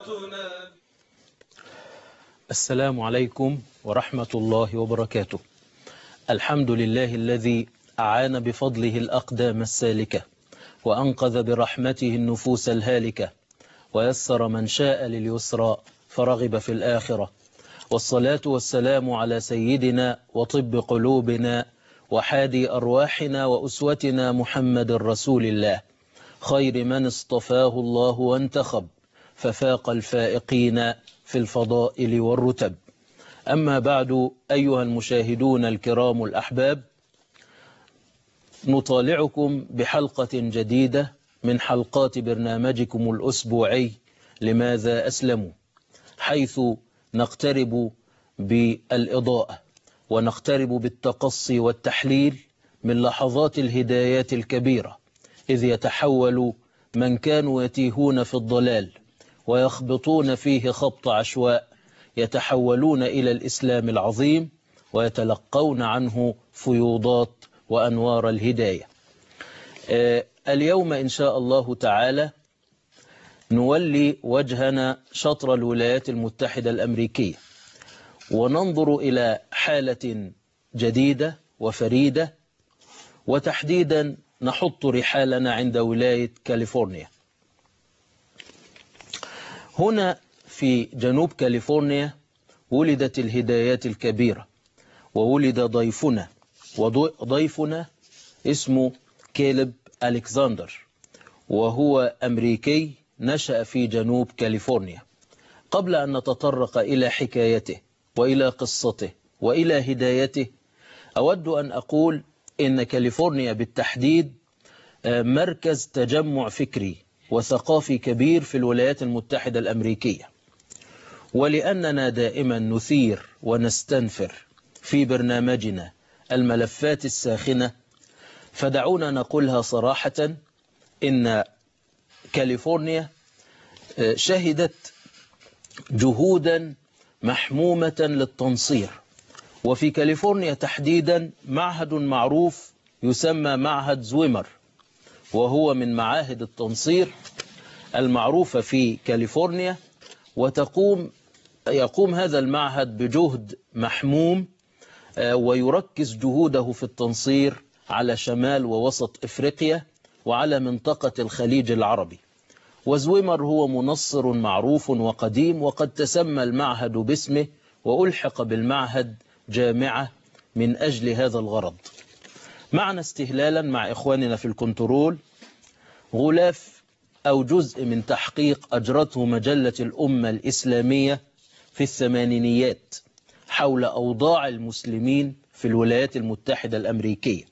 السلام عليكم ورحمة الله وبركاته الحمد لله الذي أعان بفضله الأقدام السالكة وأنقذ برحمته النفوس الهالكة ويسر من شاء لليسرى فرغب في الآخرة والصلاة والسلام على سيدنا وطب قلوبنا وحادي أرواحنا وأسوتنا محمد رسول الله خير من اصطفاه الله وانتخب ففاق الفائقين في الفضائل والرتب أما بعد أيها المشاهدون الكرام الأحباب نطالعكم بحلقة جديدة من حلقات برنامجكم الأسبوعي لماذا أسلموا حيث نقترب بالإضاءة ونقترب بالتقصي والتحليل من لحظات الهدايات الكبيرة إذ يتحول من كانوا يتيهون في الضلال ويخبطون فيه خبط عشواء يتحولون إلى الإسلام العظيم ويتلقون عنه فيوضات وأنوار الهداية اليوم إن شاء الله تعالى نولي وجهنا شطر الولايات المتحدة الأمريكية وننظر إلى حالة جديدة وفريدة وتحديدا نحط رحالنا عند ولاية كاليفورنيا هنا في جنوب كاليفورنيا ولدت الهدايات الكبيرة وولد ضيفنا وضيفنا اسمه كيلب ألكسندر وهو أمريكي نشأ في جنوب كاليفورنيا قبل أن نتطرق إلى حكايته وإلى قصته وإلى هدايته أود أن أقول إن كاليفورنيا بالتحديد مركز تجمع فكري وثقافي كبير في الولايات المتحدة الأمريكية ولأننا دائما نثير ونستنفر في برنامجنا الملفات الساخنة فدعونا نقولها صراحة إن كاليفورنيا شهدت جهودا محمومة للتنصير وفي كاليفورنيا تحديدا معهد معروف يسمى معهد زويمر وهو من معاهد التنصير المعروفة في كاليفورنيا وتقوم يقوم هذا المعهد بجهد محموم ويركز جهوده في التنصير على شمال ووسط إفريقيا وعلى منطقة الخليج العربي وزويمر هو منصر معروف وقديم وقد تسمى المعهد باسمه وألحق بالمعهد جامعة من أجل هذا الغرض معنا استهلالا مع إخواننا في الكنترول غلاف أو جزء من تحقيق أجرته مجلة الأمة الإسلامية في الثمانينيات حول أوضاع المسلمين في الولايات المتحدة الأمريكية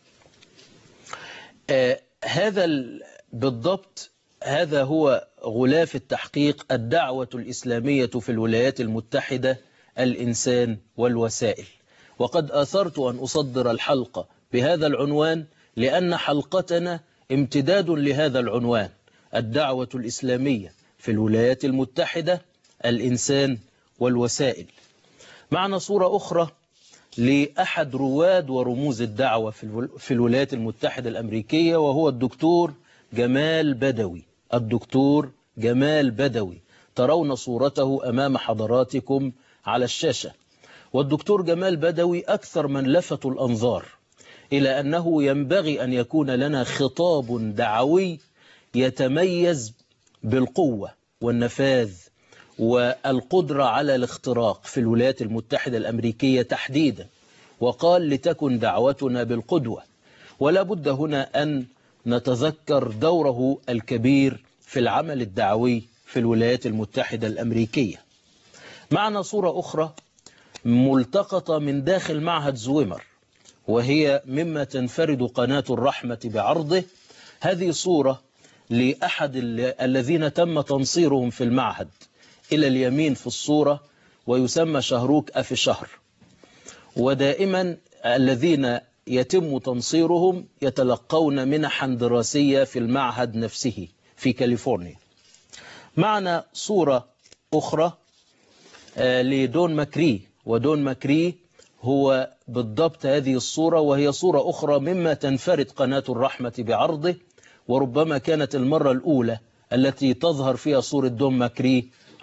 آه هذا بالضبط هذا هو غلاف التحقيق الدعوة الإسلامية في الولايات المتحدة الإنسان والوسائل وقد أثرت أن أصدر الحلقة بهذا العنوان لأن حلقتنا امتداد لهذا العنوان الدعوة الإسلامية في الولايات المتحدة الإنسان والوسائل معنا صورة أخرى لأحد رواد ورموز الدعوة في الولايات المتحدة الأمريكية وهو الدكتور جمال بدوي الدكتور جمال بدوي ترون صورته أمام حضراتكم على الشاشة والدكتور جمال بدوي أكثر من لفت الأنظار إلى أنه ينبغي أن يكون لنا خطاب دعوي يتميز بالقوة والنفاذ والقدرة على الاختراق في الولايات المتحدة الأمريكية تحديدا وقال لتكن دعوتنا بالقدوة ولا بد هنا أن نتذكر دوره الكبير في العمل الدعوي في الولايات المتحدة الأمريكية معنا صورة أخرى ملتقطة من داخل معهد زويمر وهي مما تنفرد قناة الرحمة بعرضه هذه صورة لأحد الذين تم تنصيرهم في المعهد إلى اليمين في الصورة ويسمى شهروك أفي شهر ودائما الذين يتم تنصيرهم يتلقون منحا دراسية في المعهد نفسه في كاليفورنيا معنا صورة أخرى لدون ماكري ودون ماكري هو بالضبط هذه الصورة وهي صورة أخرى مما تنفرد قناة الرحمة بعرضه وربما كانت المرة الأولى التي تظهر فيها صورة دون ماكري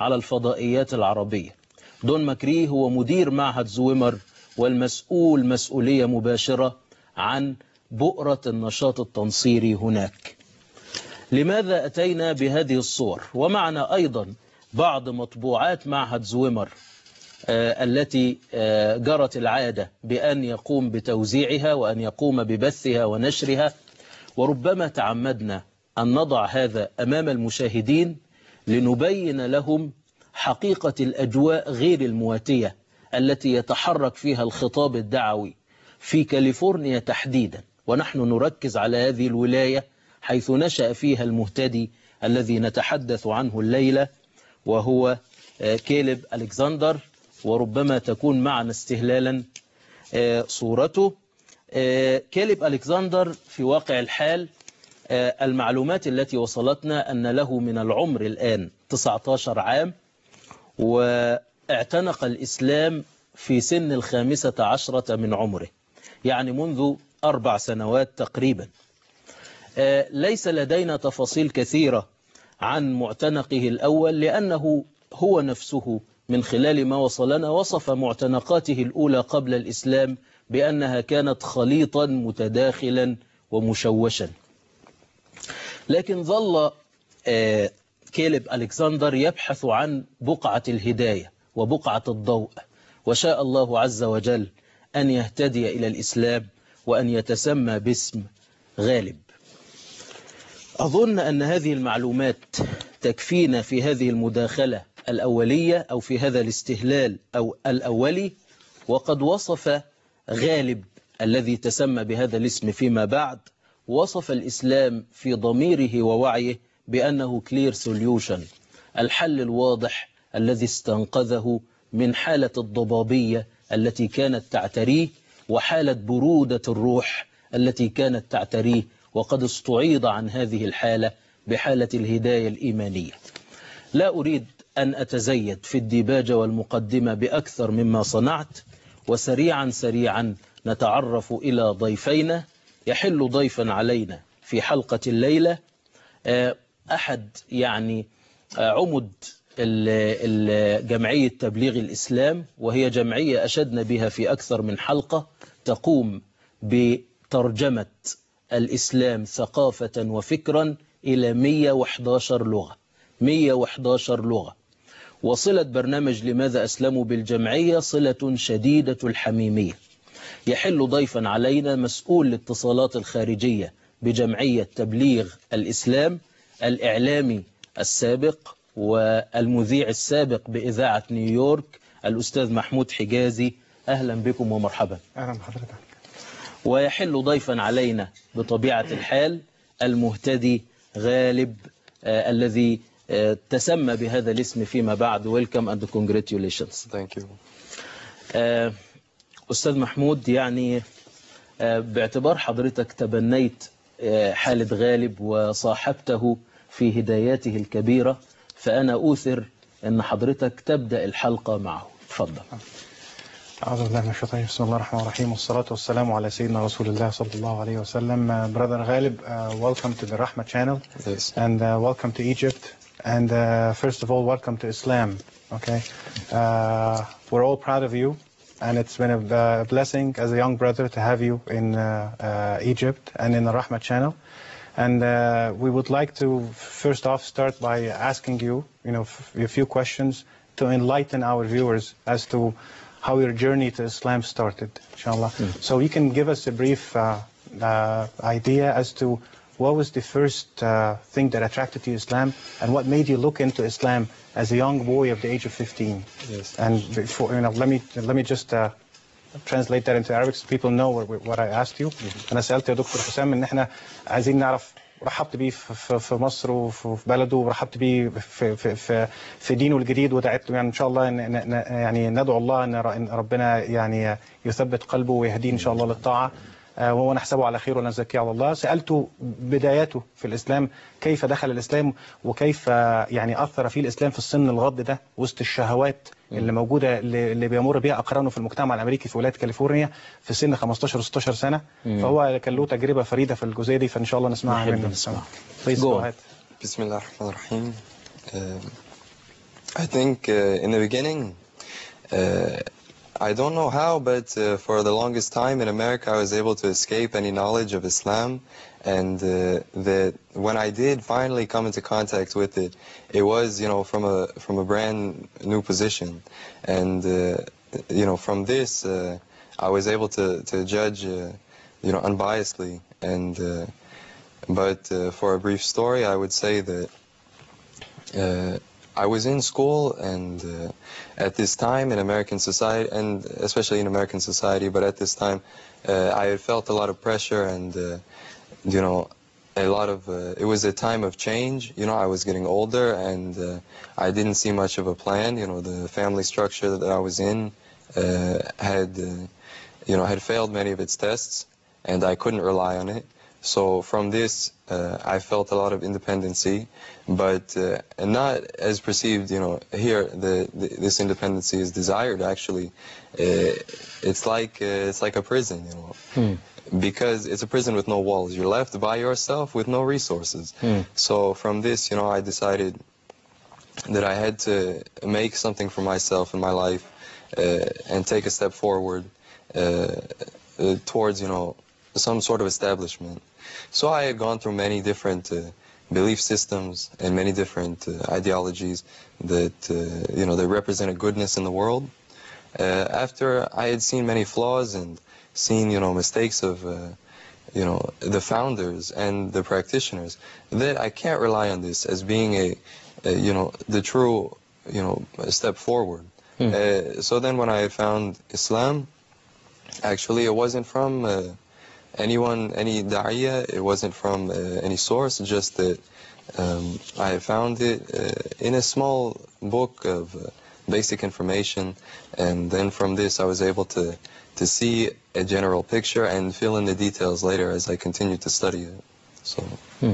على الفضائيات العربية دون ماكري هو مدير معهد زويمر والمسؤول مسؤولية مباشرة عن بؤرة النشاط التنصيري هناك لماذا أتينا بهذه الصور ومعنا أيضا بعض مطبوعات معهد زويمر آه التي آه جرت العادة بأن يقوم بتوزيعها وأن يقوم ببثها ونشرها وربما تعمدنا أن نضع هذا أمام المشاهدين لنبين لهم حقيقة الأجواء غير المواتية التي يتحرك فيها الخطاب الدعوي في كاليفورنيا تحديدا ونحن نركز على هذه الولاية حيث نشأ فيها المهتدي الذي نتحدث عنه الليلة وهو كيلب ألكسندر وربما تكون معنا استهلالا صورته كيلب ألكسندر في واقع الحال المعلومات التي وصلتنا أن له من العمر الآن 19 عام واعتنق الإسلام في سن الخامسة عشرة من عمره يعني منذ أربع سنوات تقريبا ليس لدينا تفاصيل كثيرة عن معتنقه الأول لأنه هو نفسه من خلال ما وصلنا وصف معتنقاته الأولى قبل الإسلام بأنها كانت خليطا متداخلا ومشوشا لكن ظل كيلب ألكسندر يبحث عن بقعة الهداية وبقعة الضوء وشاء الله عز وجل أن يهتدي إلى الإسلام وأن يتسمى باسم غالب أظن أن هذه المعلومات تكفينا في هذه المداخلة الأولية أو في هذا الاستهلال أو الأولي وقد وصف غالب الذي تسمى بهذا الاسم فيما بعد وصف الإسلام في ضميره ووعيه بأنه كلير سوليوشن الحل الواضح الذي استنقذه من حالة الضبابية التي كانت تعتريه وحالة برودة الروح التي كانت تعتريه وقد استعيض عن هذه الحالة بحالة الهداية الإيمانية لا أريد أن أتزيد في الديباجة والمقدمة بأكثر مما صنعت وسريعا سريعا نتعرف إلى ضيفينا يحل ضيفا علينا في حلقة الليلة أحد يعني عمد جمعية تبليغ الإسلام وهي جمعية أشدنا بها في أكثر من حلقة تقوم بترجمة الإسلام ثقافة وفكرا إلى 111 لغة 111 لغة وصلة برنامج لماذا أسلموا بالجمعية صلة شديدة الحميمية يحل ضيفا علينا مسؤول الاتصالات الخارجية بجمعية تبليغ الإسلام الإعلامي السابق والمذيع السابق بإذاعة نيويورك الأستاذ محمود حجازي أهلا بكم ومرحبا أهلا بحضرتك ويحل ضيفا علينا بطبيعة الحال المهتدي غالب آه الذي آه تسمى بهذا الاسم فيما بعد ويلكم اند congratulations ثانك يو آه أستاذ محمود يعني آه باعتبار حضرتك تبنيت آه حالد غالب وصاحبته في هداياته الكبيرة فأنا أوثر أن حضرتك تبدأ الحلقة معه تفضل أعوذ بالله من الشيطان بسم الله الرحمن الرحيم والصلاة والسلام على سيدنا رسول الله صلى الله عليه وسلم uh, Brother Ghalib, uh, welcome to the Rahma channel Yes. and uh, welcome to Egypt and uh, first of all welcome to Islam okay uh, we're all proud of you and it's been a uh, blessing as a young brother to have you in uh, uh, Egypt and in the Rahma channel and uh, we would like to first off start by asking you you know f- a few questions to enlighten our viewers as to how your journey to Islam started, inshallah. So you can give us a brief uh, uh, idea as to what was the first uh, thing that attracted you to Islam and what made you look into Islam as a young boy of the age of 15. Yes. And before, you know, let me let me just uh, translate that into Arabic so people know what, what I asked you. أنا سألت يا دكتور حسام إن إحنا عايزين نعرف رحبت بيه في, في, في مصر وفي في بلده ورحبت بيه في, في, في, في دينه الجديد ودعيت له يعني ان شاء الله إن إن- إن- يعني ندعو الله ان ر- إن ربنا يعني يثبت قلبه ويهديه ان شاء الله للطاعه آه، وهو نحسبه على خير ونزكيه على الله سالته بداياته في الاسلام كيف دخل الاسلام وكيف آه، يعني اثر فيه الاسلام في السن الغض ده وسط الشهوات اللي موجوده اللي اللي بيمر بها اقرانه في المجتمع الامريكي في ولايه كاليفورنيا في سن 15 و 16 سنه فهو كان له تجربه فريده في الجزئيه دي فان شاء الله نسمعها نحب منه نسمع. Please Go go on. ahead. بسم الله الرحمن الرحيم Um, I think uh, in the beginning, uh, I don't know how, but uh, for the longest time in America, I was able to escape any knowledge of Islam. And uh, that when I did finally come into contact with it, it was, you know, from a from a brand new position, and uh, you know, from this, uh, I was able to to judge, uh, you know, unbiasedly. And uh, but uh, for a brief story, I would say that uh, I was in school, and uh, at this time in American society, and especially in American society, but at this time, uh, I had felt a lot of pressure, and uh, you know, a lot of. Uh, it was a time of change. You know, I was getting older, and uh, I didn't see much of a plan. You know, the family structure that I was in uh, had, uh, you know, had failed many of its tests, and I couldn't rely on it. So from this, uh, I felt a lot of independency, but uh, and not as perceived. You know, here the, the this independency is desired. Actually, uh, it's like uh, it's like a prison. You know, because it's a prison with no walls. You're left by yourself with no resources. So from this, you know, I decided that I had to make something for myself in my life uh, and take a step forward uh, uh, towards, you know, some sort of establishment. So I had gone through many different uh, belief systems and many different uh, ideologies that, uh, you know, that represented goodness in the world. Uh, after I had seen many flaws and seen, you know, mistakes of, uh, you know, the founders and the practitioners, that I can't rely on this as being a, a you know, the true, you know, step forward. Uh, so then when I found Islam, actually it wasn't from uh, anyone, any da'iyah, it wasn't from uh, any source, just that um, I found it uh, in a small book of uh, basic information, and then from this I was able to, to see a general picture and fill in the details later as I continued to study it. So,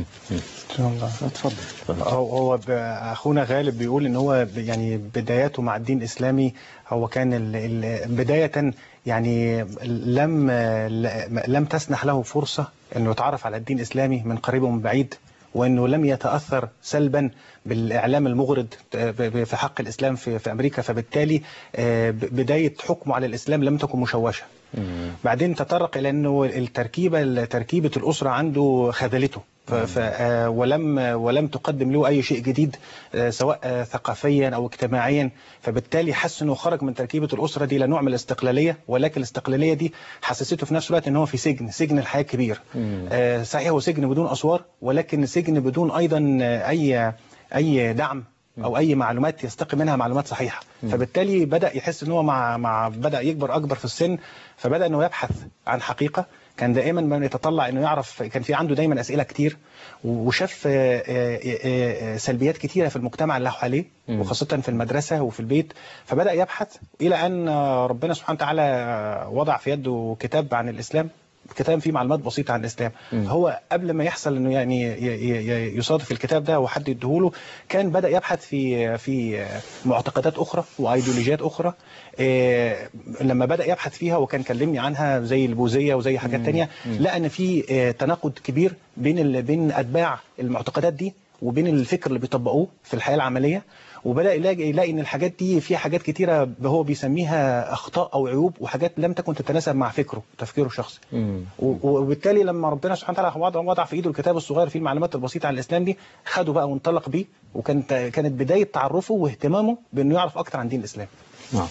ان شاء الله اتفضل هو هو ب- اخونا غالب بيقول ان هو ب- يعني بداياته مع الدين الاسلامي هو كان ال- ال- بدايه يعني لم ل- لم تسنح له فرصه انه يتعرف على الدين الاسلامي من قريب ومن بعيد وانه لم يتاثر سلبا بالاعلام المغرض ب- ب- في حق الاسلام في في امريكا فبالتالي آه، ب- بدايه حكمه على الاسلام لم تكن مشوشه بعدين تطرق الى انه التركيبه تركيبه الاسره عنده خذلته ف- ف- آه، ولم ولم تقدم له اي شيء جديد آه، سواء آه، ثقافيا او اجتماعيا فبالتالي حس انه خرج من تركيبه الاسره دي لنوع من الاستقلاليه ولكن الاستقلاليه دي حسسته في نفس الوقت ان هو في سجن سجن الحياه كبير آه، صحيح هو سجن بدون اسوار ولكن سجن بدون ايضا آه، اي اي دعم او اي معلومات يستقي منها معلومات صحيحه فبالتالي بدا يحس ان هو مع مع بدا يكبر اكبر في السن فبدا انه يبحث عن حقيقه كان دائما من يتطلع انه يعرف كان في عنده دايما اسئله كتير وشاف آه، آه، آه، سلبيات كتيره في المجتمع اللي حواليه وخاصه في المدرسه وفي البيت فبدا يبحث الى ان آه، ربنا سبحانه وتعالى آه، وضع في يده كتاب عن الاسلام كتاب فيه معلومات بسيطه عن الاسلام هو قبل ما يحصل انه يعني ي- ي- ي- يصادف الكتاب ده وحد يديهوله كان بدا يبحث في في معتقدات اخرى وايديولوجيات اخرى إيه، لما بدا يبحث فيها وكان كلمني عنها زي البوذيه وزي حاجات تانية لقى ان في آه، تناقض كبير بين ال- بين اتباع المعتقدات دي وبين الفكر اللي بيطبقوه في الحياه العمليه وبدا يلاقي يلاقي ان الحاجات دي فيها حاجات كتيره هو بيسميها اخطاء او عيوب وحاجات لم تكن تتناسب مع فكره تفكيره الشخصي و- وبالتالي لما ربنا سبحانه وتعالى وضع وضع في ايده الكتاب الصغير فيه المعلومات البسيطه عن الاسلام دي خده بقى وانطلق بيه وكانت كانت بدايه تعرفه واهتمامه بانه يعرف اكتر عن دين الاسلام نعم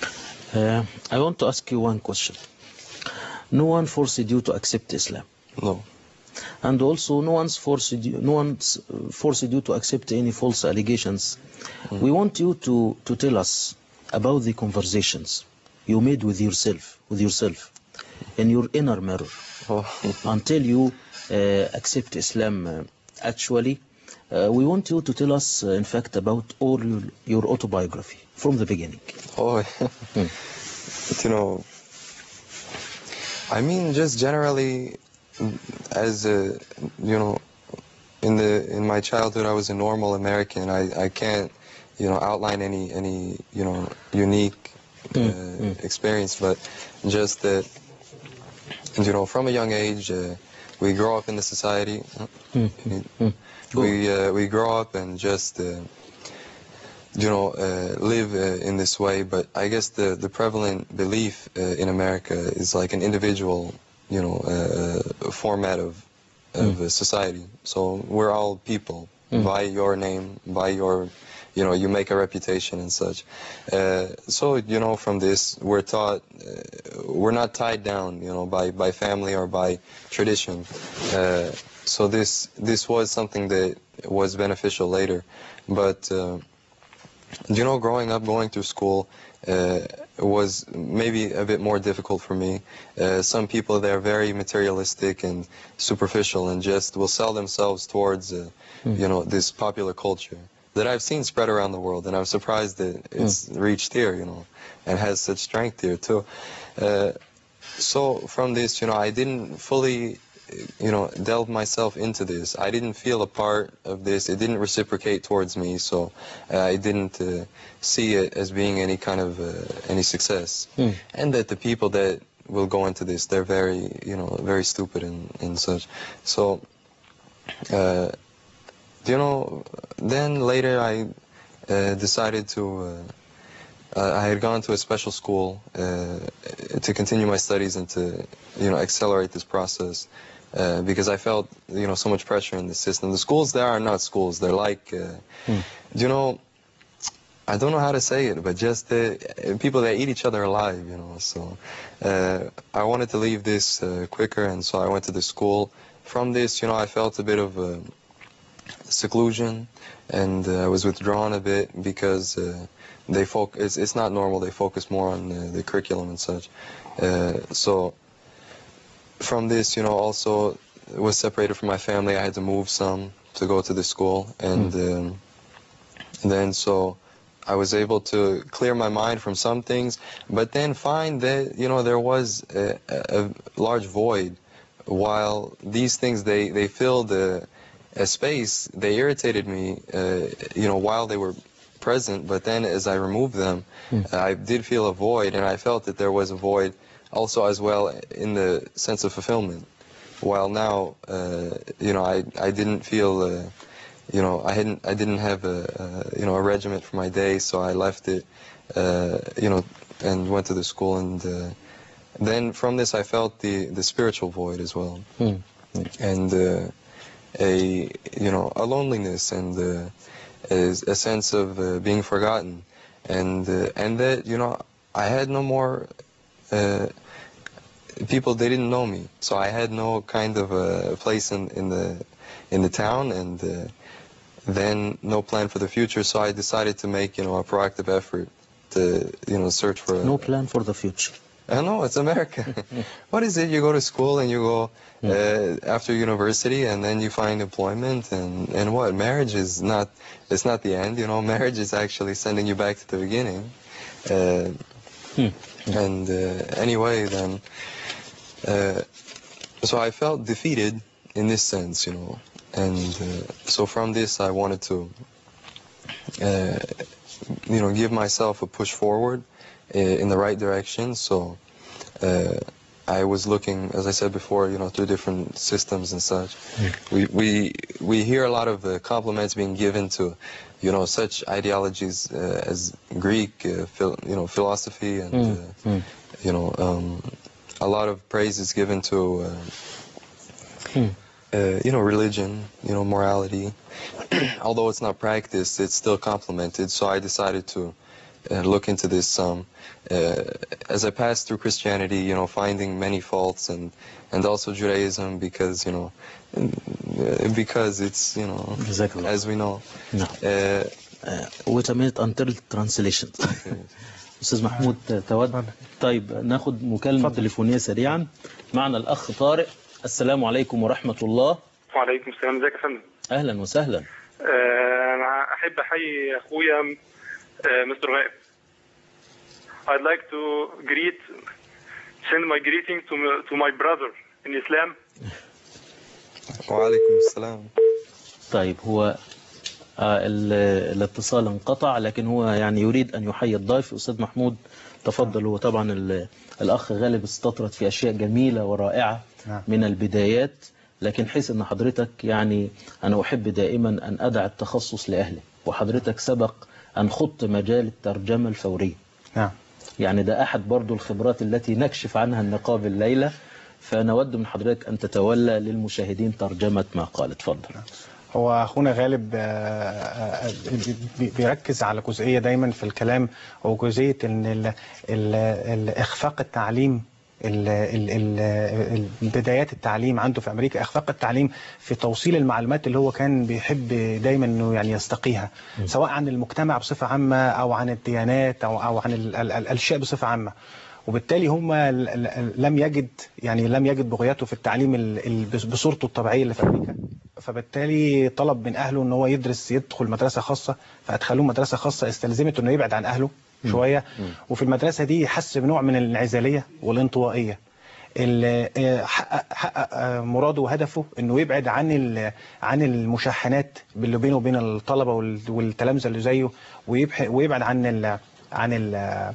Uh, I want to ask you one question. No one forced you to accept Islam. no. And also, no one's forced you, no one's uh, forced you to accept any false allegations. We want you to, to tell us about the conversations you made with yourself, with yourself, in your inner mirror, Oh. until you uh, accept Islam. Uh, actually, uh, we want you to tell us, uh, in fact, about all your, your autobiography from the beginning. Oh, you know, I mean, just generally, as a, you know, in the in my childhood, I was a normal American. I, I can't, you know, outline any any you know unique uh, experience, but just that, you know, from a young age, uh, we grow up in the society. We uh, we grow up and just. Uh, you know, uh, live uh, in this way. But I guess the, the prevalent belief uh, in America is like an individual, you know, uh, format of of uh, society. So we're all people by your name, by your, you know, you make a reputation and such. Uh, so you know, from this, we're taught uh, we're not tied down, you know, by by family or by tradition. Uh, so this this was something that was beneficial later, but. Uh, you know, growing up, going through school uh, was maybe a bit more difficult for me. Uh, some people they're very materialistic and superficial and just will sell themselves towards, uh, you know, this popular culture that I've seen spread around the world, and I'm surprised that it's reached here, you know, and has such strength here too. Uh, so from this, you know, I didn't fully, you know, delve myself into this. I didn't feel a part of this. It didn't reciprocate towards me, so uh, I didn't uh, see it as being any kind of uh, any success. And that the people that will go into this, they're very, you know, very stupid and, and such. So, uh, you know, then later I uh, decided to. Uh, uh, I had gone to a special school uh, to continue my studies and to, you know, accelerate this process uh, because I felt, you know, so much pressure in the system. The schools there are not schools; they're like, uh, you know, I don't know how to say it, but just the people that eat each other alive, you know. So uh, I wanted to leave this uh, quicker, and so I went to the school. From this, you know, I felt a bit of uh, seclusion, and uh, I was withdrawn a bit because uh, they foc- it's, it's not normal. They focus more on uh, the curriculum and such. Uh, so from this, you know, also was separated from my family. I had to move some to go to the school, and um, then so I was able to clear my mind from some things, but then find that you know there was a, a, a large void. While these things they they filled a, a space, they irritated me. Uh, you know, while they were present, but then as I removed them, I did feel a void, and I felt that there was a void also as well in the sense of fulfillment. While now, uh, you know, I I didn't feel. Uh, you know, I hadn't, I didn't have a, a, you know, a regiment for my day, so I left it, uh, you know, and went to the school, and uh, then from this I felt the the spiritual void as well, and uh, a, you know, a loneliness and uh, is a sense of uh, being forgotten, and uh, and that you know, I had no more. Uh, people they didn't know me so i had no kind of a place in, in the in the town and uh, then no plan for the future so i decided to make you know a proactive effort to you know search for a, No plan for the future. I know it's America. what is it? You go to school and you go uh, after university, and then you find employment, and and what? Marriage is not. It's not the end. You know, marriage is actually sending you back to the beginning. Uh, And uh, anyway, then, uh, so I felt defeated in this sense, you know, and uh, so from this I wanted to, uh, you know, give myself a push forward uh, in the right direction. So uh, I was looking, as I said before, you know, through different systems and such. We we we hear a lot of uh, compliments being given to, you know, such ideologies uh, as Greek, uh, phil, you know, philosophy, and uh, you know, um, a lot of praise is given to. Uh, uh, you know, religion, you know, morality. Although it's not practiced, it's still complemented. So I decided to uh, look into this some. Uh, as I passed through Christianity, you know, finding many faults and and also Judaism because you know, uh, because it's you know, Exactly. as we know. نعم. Uh, wait a minute until translation استاذ محمود تود طيب ناخد مكالمه تليفونيه سريعا معنا الاخ طارق السلام عليكم ورحمه الله وعليكم السلام ازيك يا فندم اهلا وسهلا آه، انا احب احيي اخويا آه، مستر غائب I'd like to greet send my greeting to my, to my brother in Islam وعليكم السلام. طيب هو آه، ال- الاتصال انقطع لكن هو يعني يريد ان يحيي الضيف استاذ محمود تفضل هو طبعا ال- الاخ غالب استطرد في اشياء جميله ورائعه نعم. من البدايات لكن حيث ان حضرتك يعني انا احب دائما ان ادع التخصص لاهله وحضرتك سبق أن خط مجال الترجمة الفورية نعم يعني ده أحد برضو الخبرات التي نكشف عنها النقاب الليلة فنود من حضرتك أن تتولى للمشاهدين ترجمة ما قال اتفضل هو اخونا غالب آه، آه، بي- بيركز على جزئيه دايما في الكلام هو جزئيه ان ال- ال- ال- اخفاق التعليم ال- ال- ال- ال- بدايات التعليم عنده في امريكا اخفاق التعليم في توصيل المعلومات اللي هو كان بيحب دايما انه يعني يستقيها سواء عن المجتمع بصفه عامه او عن الديانات او او عن ال- ال- ال- الاشياء بصفه عامه وبالتالي هم ال- ال- لم يجد يعني لم يجد بغيته في التعليم ال- ال- بصورته الطبيعيه اللي في امريكا فبالتالي طلب من اهله ان هو يدرس يدخل مدرسه خاصه فادخلوه مدرسه خاصه استلزمت انه يبعد عن اهله شويه وفي المدرسه دي حس بنوع من الانعزاليه والانطوائيه ال- آه، حقق حقق آه، مراده وهدفه انه يبعد عن ال- عن المشاحنات اللي بينه وبين الطلبه وال- والتلامذه اللي زيه ويبح- ويبعد عن ال عن ال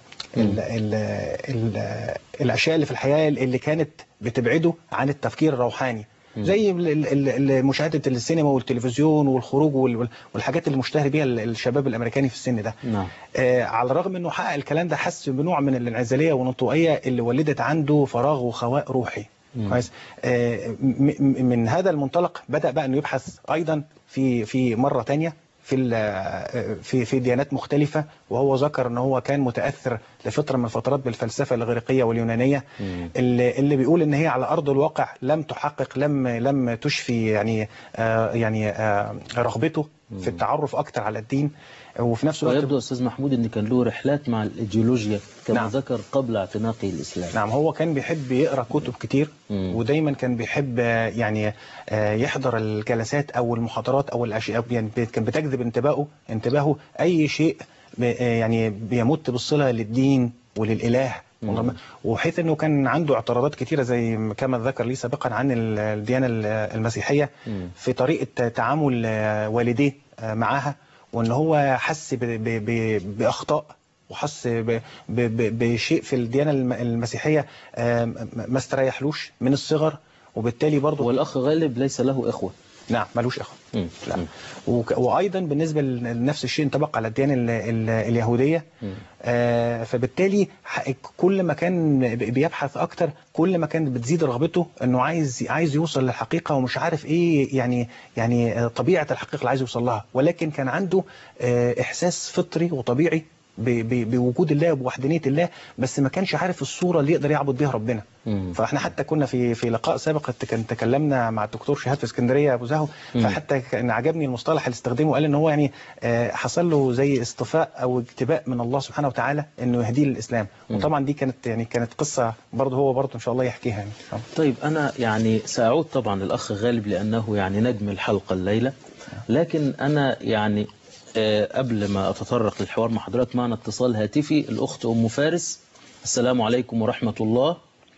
ال ال ال الاشياء اللي في الحياه اللي كانت بتبعده عن التفكير الروحاني زي ال- ال- ال- مشاهده السينما والتلفزيون والخروج وال- والحاجات اللي مشتهر بيها ال- الشباب الامريكاني في السن ده نعم آه على الرغم انه حقق الكلام ده حس بنوع من الانعزاليه والانطوائيه اللي ولدت عنده فراغ وخواء روحي كويس آه م- م- من هذا المنطلق بدا بقى انه يبحث ايضا في في مره تانية في ال- آه، في في ديانات مختلفه وهو ذكر ان هو كان متاثر لفتره من الفترات بالفلسفه الاغريقيه واليونانيه اللي, اللي بيقول ان هي على ارض الواقع لم تحقق لم لم تشفي يعني آه يعني آه رغبته في التعرف اكتر على الدين وفي نفس الوقت ويبدو أستاذ محمود أن كان له رحلات مع الإيديولوجيا كما نعم. ذكر قبل اعتناقه الإسلام نعم هو كان بيحب يقرا كتب كتير مم. ودايما كان بيحب آه، يعني آه، يحضر الجلسات او المحاضرات او الاشياء يعني بي- كان بتجذب انتباهه انتباهه اي شيء ب- آه، يعني بيمت بالصله للدين وللاله مم. وحيث انه كان عنده اعتراضات كتيره زي ما كما ذكر لي سابقا عن ال- الديانه ال- المسيحيه مم. في طريقه تعامل آه، والديه آه، معاها وان هو حس ب- ب- ب- باخطاء وحس ب- ب- ب- بشيء في الديانه الم- المسيحيه آه، م- ما استريحلوش من الصغر وبالتالي برضه والأخ غالب ليس له إخوة نعم ملوش اخوه مم. لا مم. وك- وايضا بالنسبه لنفس الشيء انطبق على الديانه ال- ال- اليهوديه مم. آه، فبالتالي ح- كل ما كان ب- بيبحث اكتر كل ما كانت بتزيد رغبته انه عايز عايز يوصل للحقيقه ومش عارف ايه يعني يعني آه، طبيعه الحقيقه اللي عايز يوصل لها ولكن كان عنده آه، احساس فطري وطبيعي ب- ب- بوجود الله وبوحدانيه الله بس ما كانش عارف الصوره اللي يقدر يعبد بيها ربنا مم. فاحنا حتى كنا في في لقاء سابق كان تكلمنا مع الدكتور شهاب في اسكندريه ابو زهو مم. فحتى كان عجبني المصطلح اللي استخدمه قال ان هو يعني آه، حصل له زي اصطفاء او اجتباء من الله سبحانه وتعالى انه يهديه للاسلام مم. وطبعا دي كانت يعني كانت قصه برضه هو برضه ان شاء الله يحكيها يعني طيب أنا يعني سأعود طبعا للأخ غالب لأنه يعني نجم الحلقة الليلة لكن أنا يعني آه، قبل ما أتطرق للحوار مع حضرتك معنا اتصال هاتفي الأخت أم فارس السلام عليكم ورحمة الله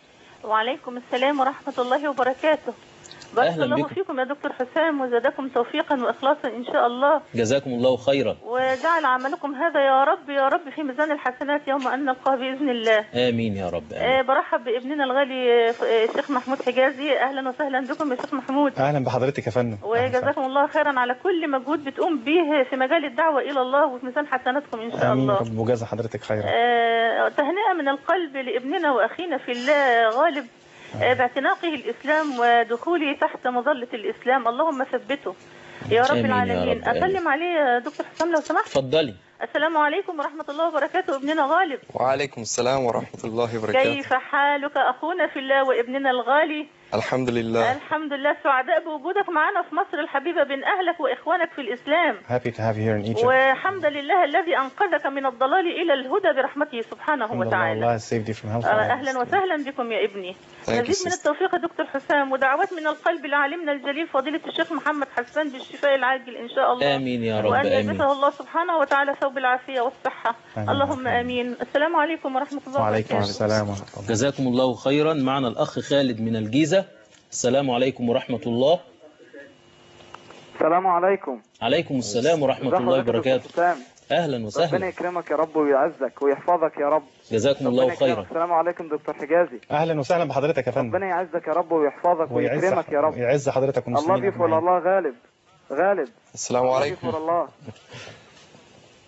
وعليكم السلام ورحمة الله وبركاته بارك أهلا الله بكم. فيكم يا دكتور حسام وزادكم توفيقا وإخلاصا إن شاء الله جزاكم الله خيرا وجعل عملكم هذا يا رب يا رب في ميزان الحسنات يوم أن نلقاه بإذن الله آمين يا رب آه، آمين. برحب بابننا الغالي آه، الشيخ محمود حجازي أهلا وسهلا بكم يا شيخ محمود اهلا بحضرتك يا فندم وجزاكم الله خيرا على كل مجهود بتقوم به في مجال الدعوة إلى الله وفي ميزان حسناتكم إن شاء امين يا الله رب وجزا حضرتك خيرا آه، تهنئة من القلب لابننا وأخينا في الله غالب آه، باعتناقه الإسلام ودخوله تحت مظلة الإسلام اللهم ثبته يا رب آمين يا العالمين رب، آمين. أسلم عليه يا دكتور حسام لو سمحت اتفضلي السلام عليكم ورحمة الله وبركاته ابننا غالب وعليكم السلام ورحمة الله وبركاته كيف حالك أخونا في الله وابننا الغالي الحمد لله الحمد لله سعداء بوجودك معنا في مصر الحبيبة بين أهلك وإخوانك في الإسلام happy to have you here in Egypt وحمد لله الذي أنقذك من الضلال إلى الهدى برحمته سبحانه الحمد لله وتعالى الله saved you from hellfire آه، اهلا وسهلا بكم يا ابني Thank you, مزيد من sister. التوفيق يا دكتور حسام ودعوات من القلب لعالمنا الجليل فضيله الشيخ محمد حسان بالشفاء العاجل ان شاء الله آمين يا رب وان آمين يلبسه الله سبحانه وتعالى ثوب العافيه والصحه آمين. اللهم امين السلام عليكم ورحمه الله وعليكم وبركاته السلام ورحمه الله جزاكم الله خيرا معنا الأخ خالد من الجيزة السلام عليكم ورحمة الله السلام عليكم عليكم السلام ورحمة ازي الله حضرتك يا وبركاته دكتور حسام أهلا ربنا وسهلا يكرمك يا رب ويعزك ويحفظك يا رب جزاكم ربنا الله يكرمك. خيرا السلام عليكم دكتور حجازي اهلا وسهلا بحضرتك يا فندم ربنا يعزك يا رب ويحفظك ويعز ويكرمك يا رب يعز حضرتك الله والمسلمين بيفعل أجمعين. الله غالب غالب السلام الله عليكم بيفعل الله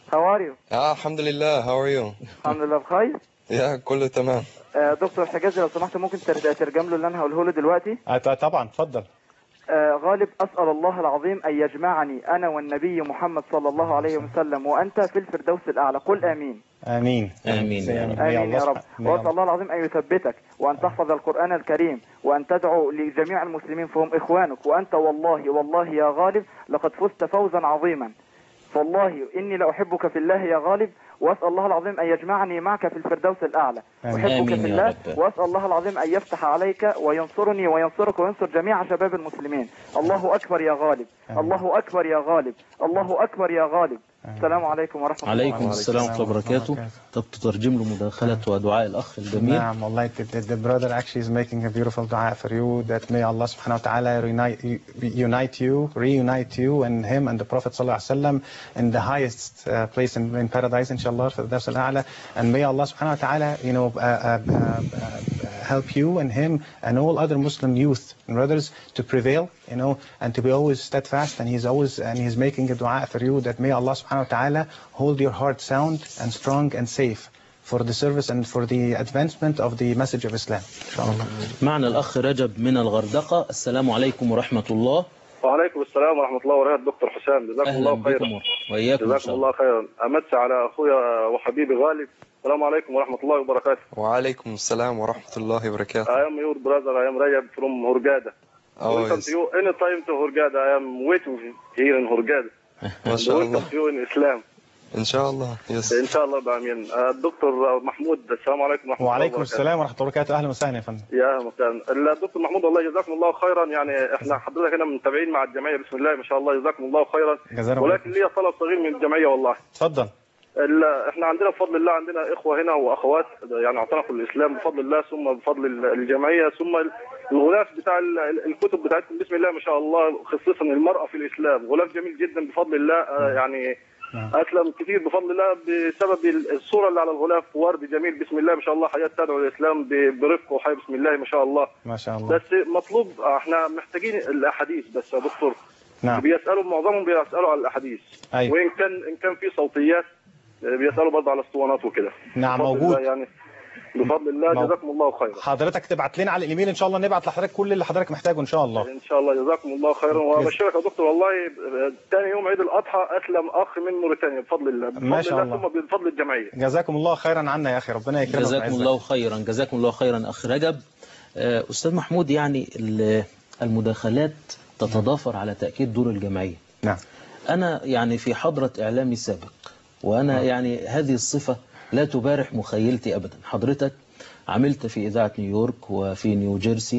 How are you? Ah, alhamdulillah, how are you? الحمد لله بخير Yeah, كله تمام. آه، دكتور حجازي لو سمحت ممكن تر- ترجم له اللي انا هقوله له دلوقتي آه، طبعا اتفضل آه، غالب اسال الله العظيم ان يجمعني انا والنبي محمد صلى الله عليه وسلم وانت في الفردوس الاعلى قل امين امين آمين يا رب. May امين يا Allah رب subhanahu- may واسال Allah- الله العظيم ان يثبتك وان تحفظ القران الكريم وان تدعو لجميع المسلمين فهم اخوانك وانت والله والله يا غالب لقد فزت فوزا عظيما فالله اني لاحبك في الله يا غالب واسال الله العظيم ان يجمعني معك في الفردوس الاعلى آمين. احبك آمين في يا الله رب. واسال الله العظيم ان يفتح عليك وينصرني وينصرك وينصر جميع شباب المسلمين الله اكبر يا غالب الله اكبر يا غالب الله اكبر يا غالب السلام عليكم ورحمه الله عليكم السلام ورحمة الله وبركاته طب تترجم له مداخلة ودعاء الأخ الجميل نعم والله the, the, the brother actually is making a beautiful dua for you that may Allah subhanahu wa ta'ala reunite, unite you, reunite you and him and the Prophet sallallahu alaihi wasallam in the highest uh, place in, in paradise inshallah for the al-a'la and may Allah subhanahu wa ta'ala you know uh, uh, uh, uh, help you and him and all other Muslim youth and brothers to prevail you know and to be always steadfast and he's always and he's making a dua for you that may Allah subhanahu wa ta'ala hold your heart sound and strong and safe for the service and for the advancement of the message of Islam. Inshallah. معنا الأخ رجب من الغردقة السلام عليكم ورحمة الله وعليكم السلام ورحمة الله وبركاته دكتور حسام جزاكم أهلا الله بكم خيرا وإياكم إن جزاكم شاء الله الله خيرا أمس على أخويا وحبيبي غالب السلام عليكم ورحمة الله وبركاته وعليكم السلام ورحمة الله وبركاته. I am your brother I am Rajab from Hurghada Oh, welcome yes. to you anytime to Hurghada I am waiting here in Hurghada ما and شاء welcome الله. to you in Islam إن شاء الله. Yes. إن شاء الله بأمين آه، الدكتور محمود السلام عليكم ورحمة الله وعليكم وبركاته السلام ورحمة الله وبركاته أهلا وسهلا يا فندم. يا مساء الدكتور محمود والله جزاكم الله خيرا يعني احنا حضرتك هنا متابعين مع الجمعيه بسم الله ما شاء الله جزاكم الله خيرا جزانا الله ولكن لي طلب صغير من الجمعيه والله اتفضل. ال- احنا عندنا بفضل الله عندنا اخوه هنا واخوات يعني اعتنقوا الاسلام بفضل الله ثم بفضل ال- الجمعيه ثم ال- الغلاف بتاع ال- ال- الكتب بتاعتكم بسم الله ما شاء الله خصيصا المراه في الاسلام غلاف جميل جدا بفضل الله آه، يعني اسلم كثير بفضل الله بسبب ال- الصوره اللي على الغلاف ورد جميل بسم الله ما شاء الله حياه تدعو الاسلام ب- برفق وحي بسم الله ما شاء الله ما شاء الله. بس مطلوب احنا محتاجين الاحاديث بس يا دكتور نعم. بيسالوا معظمهم بيسالوا على الاحاديث أيوة. وان كان ان كان في صوتيات بيسالوا برضه على الاسطوانات وكده نعم، بفضل موجود. الله يعني بفضل الله موجود. جزاكم الله خيرا حضرتك تبعت لنا على الايميل ان شاء الله نبعت لحضرتك كل اللي حضرتك محتاجه ان شاء الله. ان شاء الله جزاكم الله خيرا وابشرك يا دكتور والله ثاني يوم عيد الاضحى اسلم اخ من موريتانيا بفضل الله بفضل ما شاء الله الله. ثم بفضل الجمعيه جزاكم الله خيرا عنا يا اخي ربنا يكرمك جزاكم ويعزك. الله خيرا جزاكم الله خيرا أخ رجب آه، أستاذ محمود يعني ال- المداخلات تتضافر على تأكيد دور الجمعية نعم. أنا يعني في حضرة إعلامي سابق وأنا يعني هذه الصفة لا تبارح مخيلتي أبدا حضرتك عملت في إذاعة نيويورك وفي نيوجيرسي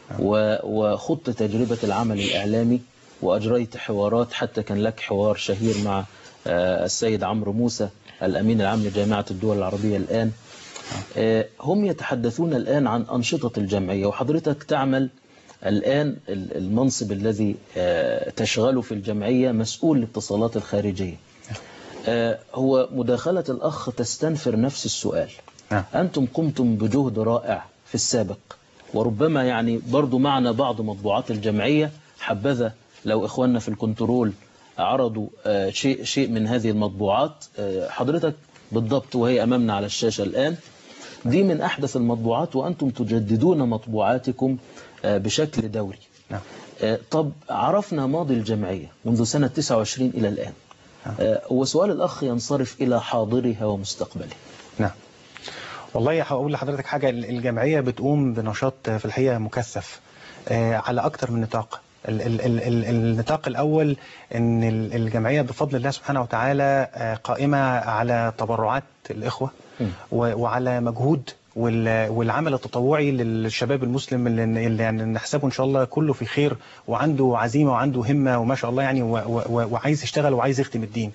و- وخضت تجربة العمل الإعلامي وأجريت حوارات حتى كان لك حوار شهير مع آه، السيد عمرو موسى الأمين العام لجامعة الدول العربية الآن آه، هم يتحدثون الآن عن أنشطة الجمعية وحضرتك تعمل الآن ال- المنصب الذي آه، تشغله في الجمعية مسؤول الاتصالات الخارجية آه، هو مداخلة الأخ تستنفر نفس السؤال نعم. أنتم قمتم بجهد رائع في السابق وربما يعني برضو معنا بعض مطبوعات الجمعية حبذا لو إخواننا في الكنترول عرضوا آه، شيء شيء من هذه المطبوعات آه، حضرتك بالضبط وهي أمامنا على الشاشة الآن دي من أحدث المطبوعات وأنتم تجددون مطبوعاتكم آه، بشكل دوري نعم. آه، طب عرفنا ماضي الجمعية منذ سنة 29 إلى الآن آه، وسؤال الأخ ينصرف إلى حاضرها ومستقبلها نعم. والله هقول لحضرتك حاجة الجمعية بتقوم بنشاط في الحقيقة مكثف آه، على أكتر من نطاق ال- ال- ال- ال- النطاق الأول أن ال- الجمعية بفضل الله سبحانه وتعالى آه، قائمة على تبرعات الإخوة و- وعلى مجهود وال- والعمل التطوعي للشباب المسلم اللي اللي يعني نحسبه ان شاء الله كله في خير وعنده عزيمه وعنده همه وما شاء الله يعني و- و- وعايز يشتغل وعايز يخدم الدين.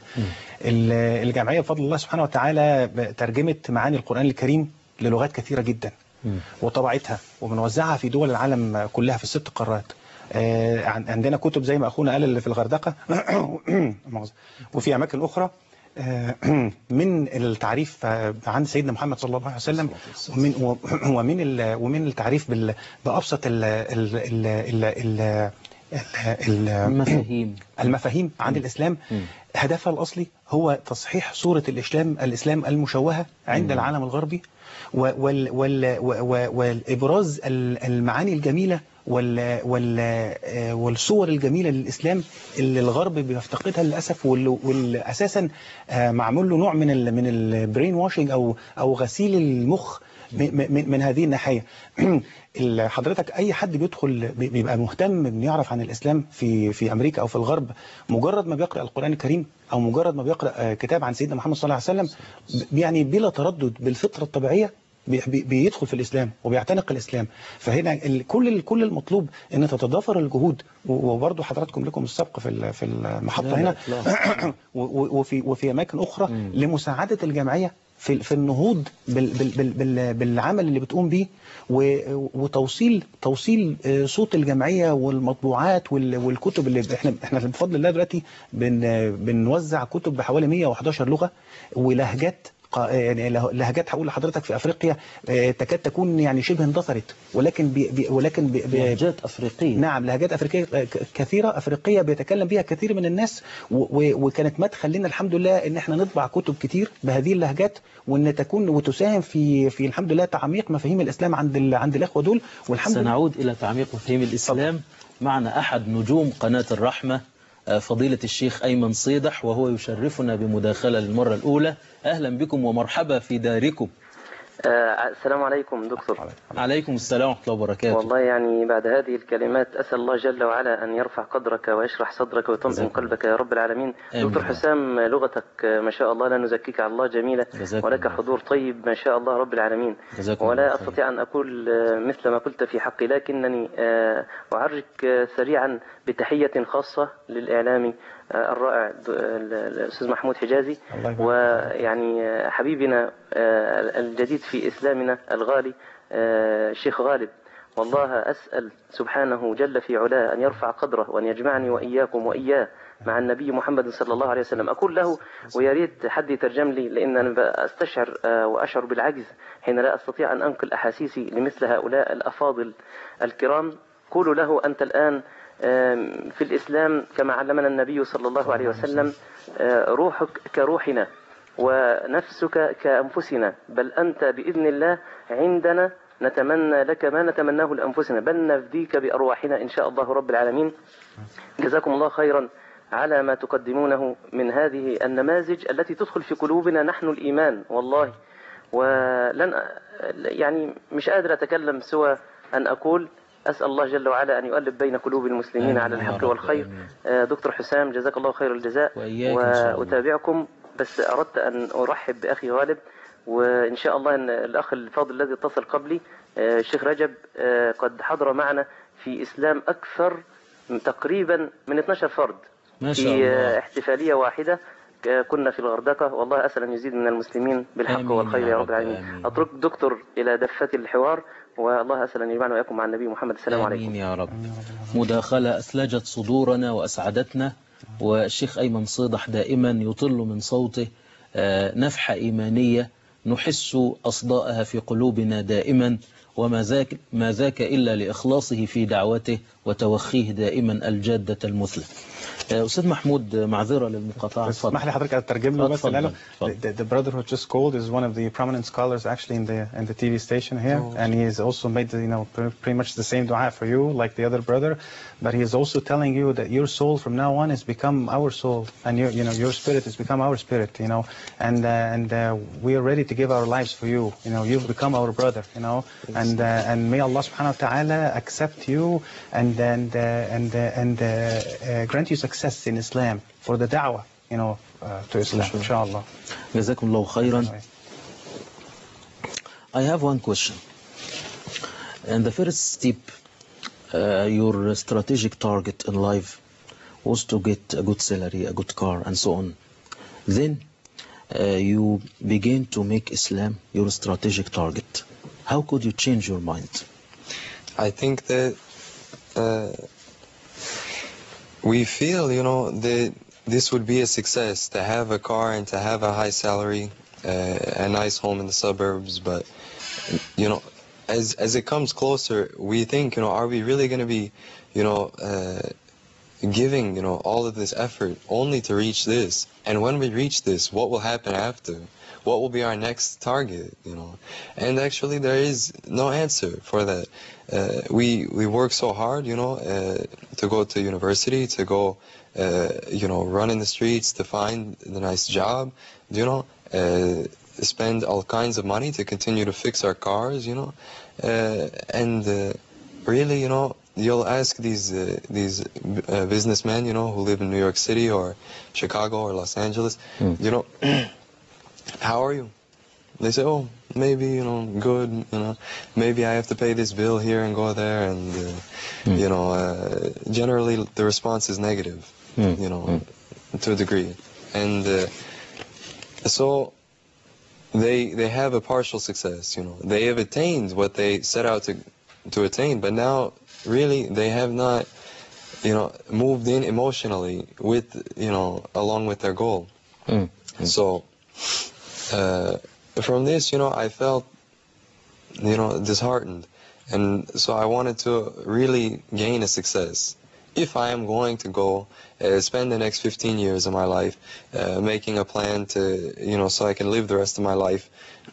ال- الجمعيه بفضل الله سبحانه وتعالى ترجمت معاني القران الكريم للغات كثيره جدا وطبعتها وبنوزعها في دول العالم كلها في الست قارات. آه، عن- عندنا كتب زي ما اخونا قال اللي في الغردقه مؤاخذة. وفي اماكن اخرى آه، من التعريف آه، عن سيدنا محمد صلى الله عليه وسلم ومن ومن ال- ومن التعريف بال- بابسط ال ال ال ال ال ال- ال- مفاهيم المفاهيم عن الإسلام مم. هدفها الأصلي هو تصحيح صورة الإسلام الإسلام المشوهة عند مم. العالم الغربي و- وال وال و- والإبراز ال- المعاني الجميلة وال وال آه، والصور الجميلة للإسلام اللي الغرب بيفتقدها للأسف وال- واللي أساسا آه، معمول له نوع من ال من البرين واشنج أو أو غسيل المخ م- من من هذه الناحيه ال- حضرتك اي حد بيدخل بي- بيبقى مهتم انه يعرف عن الاسلام في في امريكا او في الغرب مجرد ما بيقرا القران الكريم او مجرد ما بيقرا آه، كتاب عن سيدنا محمد صلى الله عليه وسلم ب- يعني بلا تردد بالفطره الطبيعيه بي- بي- بيدخل في الاسلام وبيعتنق الاسلام فهنا ال- كل ال- كل المطلوب ان تتضافر الجهود و- وبرضه حضراتكم لكم السبق في ال- في المحطه لا، هنا لا، و- و- وفي وفي اماكن اخرى مم. لمساعده الجمعيه في في النهوض بال بال بال بال بالعمل اللي بتقوم بيه و- وتوصيل توصيل آه، صوت الجمعيه والمطبوعات وال- والكتب اللي احنا احنا بفضل الله دلوقتي بن بنوزع كتب بحوالي 111 لغه ولهجات قا- يعني له- لهجات هقول لحضرتك في افريقيا آه، تكاد تكون يعني شبه اندثرت ولكن بي بي ولكن بي بي لهجات أفريقية نعم لهجات أفريقية ك- كثيرة أفريقية بيتكلم بها كثير من الناس و- و- وكانت مدخل لنا الحمد لله إن احنا نطبع كتب كتير بهذه اللهجات وإن تكون وتساهم في في الحمد لله تعميق مفاهيم الإسلام عند ال- عند الإخوة دول والحمد لله سنعود إلى تعميق مفاهيم الإسلام معنا أحد نجوم قناة الرحمة آه، فضيلة الشيخ أيمن صيدح وهو يشرفنا بمداخلة للمرة الأولى أهلا بكم ومرحبا في داركم آه، السلام عليكم دكتور عليكم السلام ورحمة الله وبركاته والله يعني بعد هذه الكلمات أسأل الله جل وعلا أن يرفع قدرك ويشرح صدرك ويطمئن جزاك الله. قلبك يا رب العالمين آمين. دكتور حسام لغتك آه، ما شاء الله لا نزكيك على الله جميلة جزاك ولك الله. حضور طيب ما شاء الله رب العالمين جزاكم الله ولا خير. أستطيع أن أقول آه، مثل ما قلت في حقي لكنني آه، أعرج آه، سريعا بتحية خاصة للإعلامي آه، الرائع د- ال- الأستاذ محمود حجازي الله يبارك ويعني آه، حبيبنا آه، الجديد في إسلامنا الغالي آه، الشيخ غالب والله أسأل سبحانه جل في علاه أن يرفع قدره وأن يجمعني وإياكم وإياه مع النبي محمد صلى الله عليه وسلم أقول له ويا ريت حد يترجم لي لأن أنا أستشعر آه، وأشعر بالعجز حين لا أستطيع أن أنقل أحاسيسي لمثل هؤلاء الأفاضل الكرام قولوا له أنت الآن آم، في الإسلام كما علمنا النبي صلى الله عليه وسلم آه، روحك كروحنا ونفسك كأنفسنا بل أنت بإذن الله عندنا نتمنى لك ما نتمناه لأنفسنا بل نفديك بأرواحنا إن شاء الله رب العالمين جزاكم الله خيرا على ما تقدمونه من هذه النماذج التي تدخل في قلوبنا نحن الإيمان والله ولن يعني مش قادر أتكلم سوى أن أقول أسأل الله جل وعلا أن يؤلف بين قلوب المسلمين آمين على يا الحق رب، والخير آمين. آه، دكتور حسام جزاك الله خير الجزاء وإياك إن شاء الله. وأتابعكم بس أردت أن أرحب بأخي غالب وإن شاء الله أن الأخ الفاضل الذي اتصل قبلي آه، الشيخ رجب آه، قد حضر معنا في إسلام أكثر من- تقريبا من 12 فرد ما شاء في الله. آه، احتفالية واحدة آه، كنا في الغردقة والله أسأل أن يزيد من المسلمين بالحق آمين والخير يا يا رب، رب العالمين آمين. أترك دكتور إلى دفة الحوار والله أسأل أن يجمعنا وإياكم مع النبي محمد السلام عليكم آمين يا رب مداخلة أثلجت صدورنا وأسعدتنا والشيخ أيمن صيدح دائما يطل من صوته آه، نفحة إيمانية نحس أصداءها في قلوبنا دائما وما ذاك, ما ذاك إلا لإخلاصه في دعوته وتوخيه دائما الجادة المثلى آه، أستاذ محمود آه، معذرة للمقاطعة بس اسمح لي اتفضل. حضرتك اترجم له بس اتفضل، لانه اتفضل. the, the brother who just called is one of the prominent scholars actually in the in the TV station here and he has also made you know pre- pretty much the same dua for you like the other brother but he is also telling you that your soul from now on has become our soul and your you know your spirit has become our spirit you know and uh, and uh, we are ready to give our lives for you you know you've become our brother you know and uh, and may Allah subhanahu wa ta'ala accept you and and uh, and uh, and uh, uh, grant you success in Islam for the da'wah you know uh, to Islam inshallah جزاكم الله خيرا I have one question. And the first step, uh, your strategic target in life was to get a good salary, a good car, and so on. Then uh, you begin to make Islam your strategic target. How could you change your mind? I think that uh, we feel, you know, that this would be a success to have a car and to have a high salary, uh, a nice home in the suburbs. But, you know, as as it comes closer, we think, you know, are we really going to be, you know, uh, giving, you know, all of this effort only to reach this. And when we reach this, what will happen after? What will be our next target, you know? And actually there is no answer for that. Uh, we, we work so hard, you know, uh, to go to university, to go, uh, you know, run in the streets, to find the nice job, you know, uh, spend all kinds of money to continue to fix our cars, you know, uh, and uh, really, you know, you'll ask these uh, these uh, businessmen, you know, who live in New York City or Chicago or Los Angeles, you know, how are you? They say, oh, maybe, you know, good, you know, maybe I have to pay this bill here and go there, and uh, you know, uh, generally the response is negative, you know, to a degree, and uh, so they they have a partial success you know they have attained what they set out to to attain but now really they have not you know moved in emotionally with you know along with their goal so uh, from this you know i felt you know disheartened and so i wanted to really gain a success if I am going to go uh, spend the next 15 years of my life uh, making a plan to, you know, so I can live the rest of my life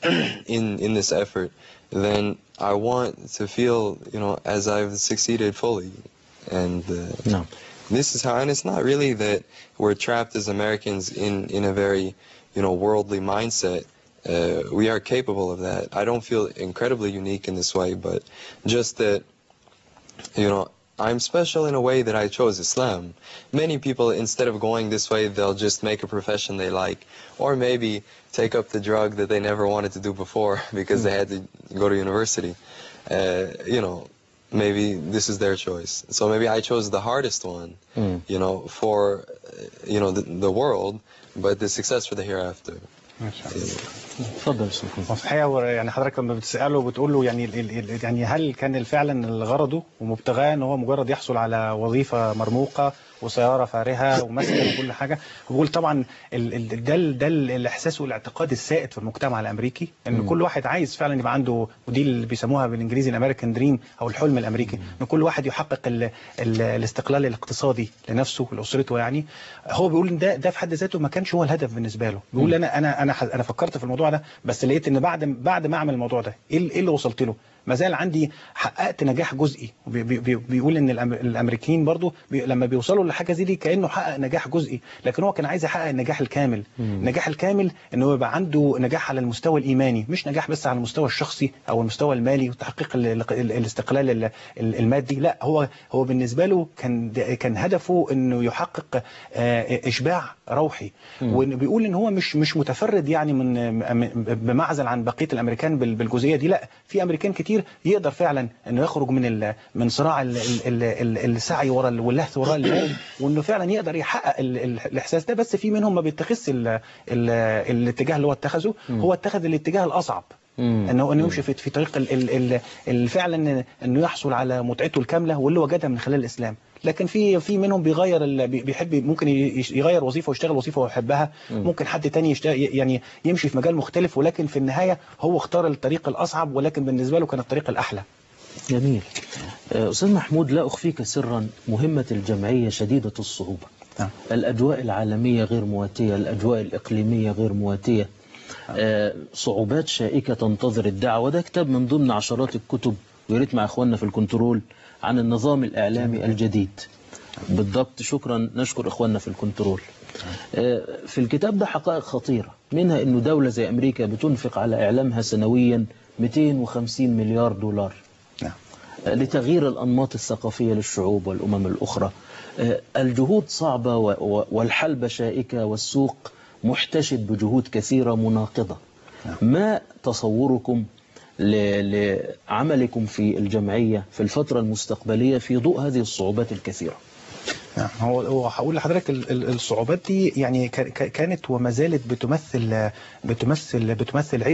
in in this effort, then I want to feel, you know, as I've succeeded fully, and uh, نعم this is how. And it's not really that we're trapped as Americans in in a very, you know, worldly mindset. Uh, we are capable of that. I don't feel incredibly unique in this way, but just that, you know, I'm special in a way that I chose Islam. Many people, instead of going this way, they'll just make a profession they like, or maybe take up the drug that they never wanted to do before because they had to go to university. Uh, you know, maybe this is their choice. So maybe I chose the hardest one, you know, for, uh, you know, the, the world, but the success for the hereafter. ما شاء الله اتفضل سلطان وفي الحقيقه هو يعني حضرتك لما بتساله بتقول له يعني ال- ال- يعني هل كان فعلا غرضه ومبتغاه ان هو مجرد يحصل على وظيفه مرموقه وسياره فارهه ومسكن وكل حاجه بقول طبعا ال- ال- ده ال- ده ال- الاحساس والاعتقاد السائد في المجتمع الامريكي ان كل واحد عايز فعلا يبقى عنده ودي اللي بيسموها بالانجليزي الامريكان دريم او الحلم الامريكي ان كل واحد يحقق ال ال الاستقلال الاقتصادي لنفسه ولاسرته يعني هو بيقول ان ده ده في حد ذاته ما كانش هو الهدف بالنسبه له بيقول انا انا انا ح- انا فكرت في الموضوع ده بس لقيت ان بعد بعد ما اعمل الموضوع ده ايه ال- إيه اللي وصلت له ما زال عندي حققت نجاح جزئي وبي- بي- بي- بيقول ان الأم- الامريكيين برضو بي لما بيوصلوا لحاجه زي دي كانه حقق نجاح جزئي لكن هو كان عايز يحقق النجاح الكامل النجاح الكامل ان هو يبقى عنده نجاح على المستوى الايماني مش نجاح بس على المستوى الشخصي او المستوى المالي وتحقيق ال- ال- ال- الاستقلال ال- ال- المادي لا هو هو بالنسبه له كان ده- كان هدفه انه يحقق آه، اشباع روحي وبيقول ان هو مش مش متفرد يعني من من- بمعزل عن بقيه الامريكان بال- بالجزئيه دي لا في امريكان كتير يقدر فعلا انه يخرج من ال من صراع ال ال ال ال السعي وراء ال- واللهث وراء المال وانه فعلا يقدر يحقق ال ال الاحساس ده بس في منهم ما بيتخذش ال ال الاتجاه اللي هو اتخذه هو اتخذ الاتجاه الاصعب انه انه يمشي في في طريق ال ال ال ال فعلا انه يحصل على متعته الكامله واللي وجدها من خلال الاسلام لكن في في منهم بيغير ال- بي- بيحب ممكن ي- يغير وظيفه ويشتغل وظيفه هو يحبها ممكن حد تاني يشتغل يعني يمشي في مجال مختلف ولكن في النهايه هو اختار الطريق الاصعب ولكن بالنسبه له كان الطريق الاحلى جميل آه، أستاذ محمود لا أخفيك سرا مهمة الجمعية شديدة الصعوبة نعم. الأجواء العالمية غير مواتية الأجواء الإقليمية غير مواتية آه، صعوبات شائكة تنتظر الدعوة ده كتاب من ضمن عشرات الكتب ويا ريت مع إخواننا في الكنترول عن النظام الإعلامي الجديد بالضبط شكرا نشكر إخواننا في الكنترول آه، في الكتاب ده حقائق خطيرة منها أنه دولة زي أمريكا بتنفق على إعلامها سنويا 250 مليار دولار نعم لتغيير الأنماط الثقافية للشعوب والأمم الأخرى آه، الجهود صعبة و- و- والحلبة شائكة والسوق محتشد بجهود كثيرة مناقضة ما تصوركم ل- لعملكم في الجمعية في الفترة المستقبلية في ضوء هذه الصعوبات الكثيرة نعم هو هو هقول لحضرتك ال- ال- الصعوبات دي يعني كا- كا- كانت وما زالت بتمثل بتمثل بتمثل عبء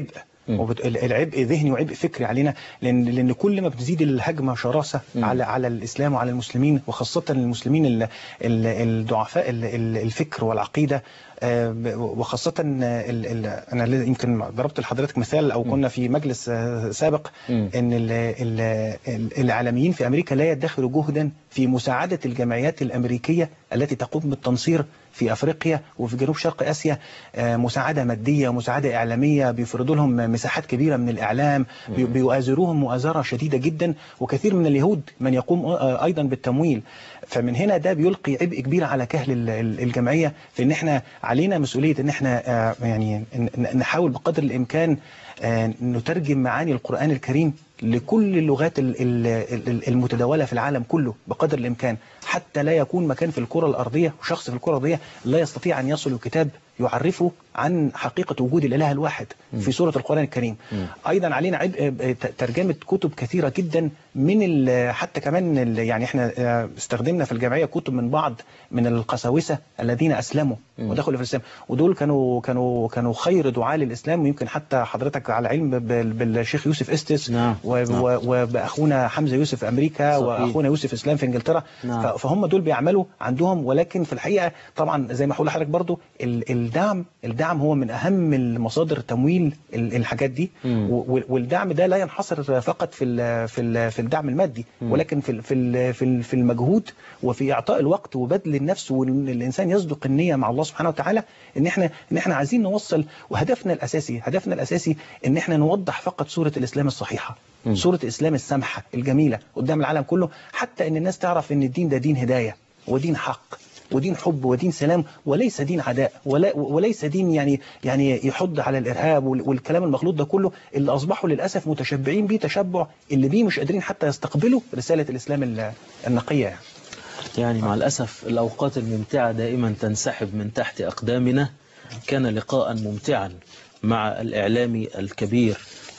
مم. وبت- ال- العبء ذهني وعبء فكري علينا لان لان كل ما بتزيد الهجمه شراسه مم. على على الاسلام وعلى المسلمين وخاصه المسلمين ال- ال- الضعفاء ال- ال- الفكر والعقيده آه، ب- وخاصه ال- ال- انا ل- يمكن ضربت لحضرتك مثال او كنا في مجلس آه، سابق مم. ان ال- ال- ال- الاعلاميين في امريكا لا يدخروا جهدا في مساعده الجمعيات الامريكيه التي تقوم بالتنصير في افريقيا وفي جنوب شرق اسيا آه، مساعده ماديه ومساعده اعلاميه بيفرضوا لهم مساحات كبيره من الاعلام بي- بيؤازروهم مؤازره شديده جدا وكثير من اليهود من يقوم آه، ايضا بالتمويل فمن هنا ده بيلقي عبء كبير على كهل ال- ال- الجمعيه في ان احنا علينا مسؤوليه ان احنا آه، يعني ن- ن- نحاول بقدر الامكان آه، نترجم معاني القران الكريم لكل اللغات ال- ال- ال- المتداوله في العالم كله بقدر الامكان حتى لا يكون مكان في الكره الارضيه وشخص في الكره الارضيه لا يستطيع ان يصل كتاب يعرفه عن حقيقه وجود الاله الواحد في سوره القران الكريم ايضا علينا عبء آه، ت- ترجمه كتب كثيره جدا من ال- حتى كمان ال- يعني احنا آه، استخدمنا في الجمعيه كتب من بعض من القساوسه الذين اسلموا ودخلوا في الاسلام ودول كانوا كانوا كانوا خير دعاة للاسلام ويمكن حتى حضرتك على علم بال- بالشيخ يوسف استس نعم، و- نعم. و- وباخونا حمزه يوسف في امريكا صحيح. واخونا يوسف اسلام في انجلترا نعم. ف- فهم دول بيعملوا عندهم ولكن في الحقيقه طبعا زي ما هقول لحضرتك برضو ال- الدعم الدعم هو من اهم المصادر تمويل ال- الحاجات دي مم. و- و- والدعم ده لا ينحصر فقط في ال- في ال- في الدعم المادي ولكن في ال- في ال- في ال- في المجهود وفي اعطاء الوقت وبذل النفس وان الانسان يصدق النيه مع الله سبحانه وتعالى ان احنا ان احنا عايزين نوصل وهدفنا الاساسي هدفنا الاساسي ان احنا نوضح فقط صوره الاسلام الصحيحه مم. صوره الاسلام السامحه الجميله قدام العالم كله حتى ان الناس تعرف ان الدين ده دين هدايه ودين حق ودين حب ودين سلام وليس دين عداء ولا وليس دين يعني يعني يحض على الارهاب وال- والكلام المخلوط ده كله اللي اصبحوا للاسف متشبعين بيه تشبع اللي بيه مش قادرين حتى يستقبلوا رساله الاسلام ال- النقيه يعني. يعني مع الأسف الأوقات الممتعة دائما تنسحب من تحت أقدامنا كان لقاء ممتعا مع الإعلامي الكبير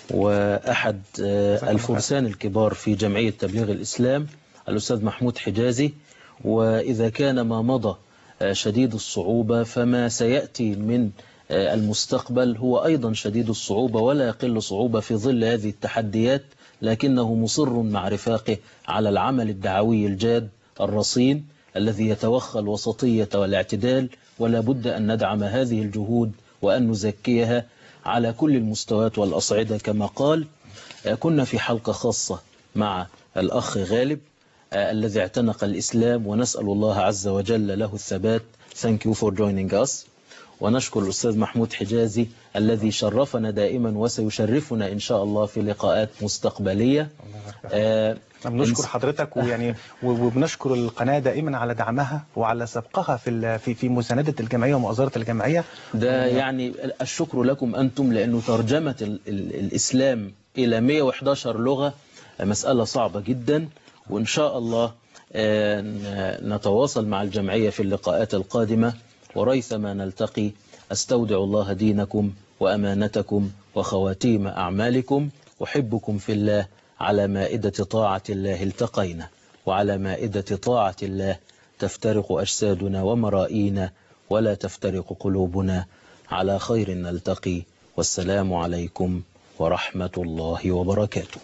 وأحد آه، الفرسان الكبار في جمعية تبليغ الإسلام الأستاذ محمود حجازي وإذا كان ما مضى آه، شديد الصعوبة فما سيأتي من آه، المستقبل هو أيضا شديد الصعوبة ولا يقل صعوبة في ظل هذه التحديات لكنه مصر مع رفاقه على العمل الدعوي الجاد الرصين الذي يتوخى الوسطية والاعتدال ولا بد أن ندعم هذه الجهود وأن نزكيها على كل المستويات والأصعدة كما قال آه، كنا في حلقة خاصة مع الأخ غالب آه، الذي اعتنق الإسلام ونسأل الله عز وجل له الثبات Thank you for joining us ونشكر الأستاذ محمود حجازي الذي شرفنا دائما وسيشرفنا إن شاء الله في لقاءات مستقبلية آه، بنشكر حضرتك ويعني و- وبنشكر القناه دائما على دعمها وعلى سبقها في ال- في في مسانده الجمعيه ومؤازره الجمعيه ده يعني الشكر لكم أنتم لأنه ترجمة ال ال الإسلام إلى 111 لغة مسألة صعبة جدا وإن شاء الله آه، ن- نتواصل مع الجمعية في اللقاءات القادمة وريثما نلتقي أستودع الله دينكم وأمانتكم وخواتيم أعمالكم أحبكم في الله على مائدة طاعة الله التقينا وعلى مائدة طاعة الله تفترق أجسادنا ومرائينا ولا تفترق قلوبنا على خير نلتقي والسلام عليكم ورحمة الله وبركاته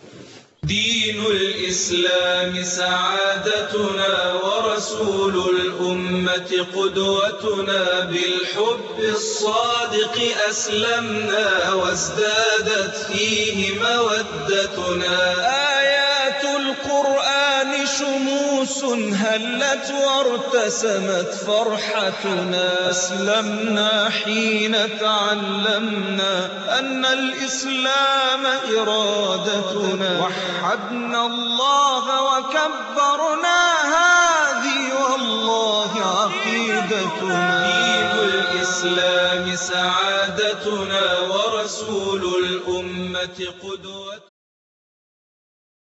دين الإسلام سعادتنا ورسول الأمة قدوتنا بالحب الصادق أسلمنا وازدادت فيه مودتنا آيات القرآن شموس هلت وارتسمت فرحتنا أسلمنا حين تعلمنا أن الإسلام إرادتنا وحدنا الله وكبرنا هذه والله عقيدتنا دين الإسلام سعادتنا ورسول الأمة قدوتنا